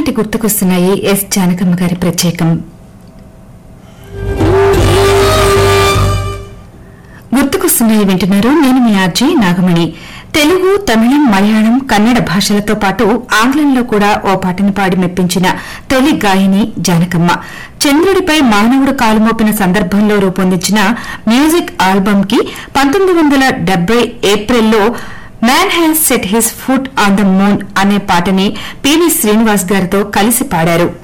ఈనాటి గుర్తుకొస్తున్నాయి ఎస్ జానకమ్మ గారి ప్రత్యేకం గుర్తుకొస్తున్నాయి వింటున్నారు నేను మీ ఆర్జీ నాగమణి తెలుగు తమిళం మలయాళం కన్నడ భాషలతో పాటు ఆంగ్లంలో కూడా ఓ పాటను పాడి మెప్పించిన తొలి గాయని జానకమ్మ చంద్రుడిపై మానవుడు కాలుమోపిన సందర్భంలో రూపొందించిన మ్యూజిక్ ఆల్బమ్ కి పంతొమ్మిది వందల డెబ్బై ఏప్రిల్లో man has set his foot on the moon అనే పాటని పివి శ్రీనివాస్ గారితో కలిసి పాడారు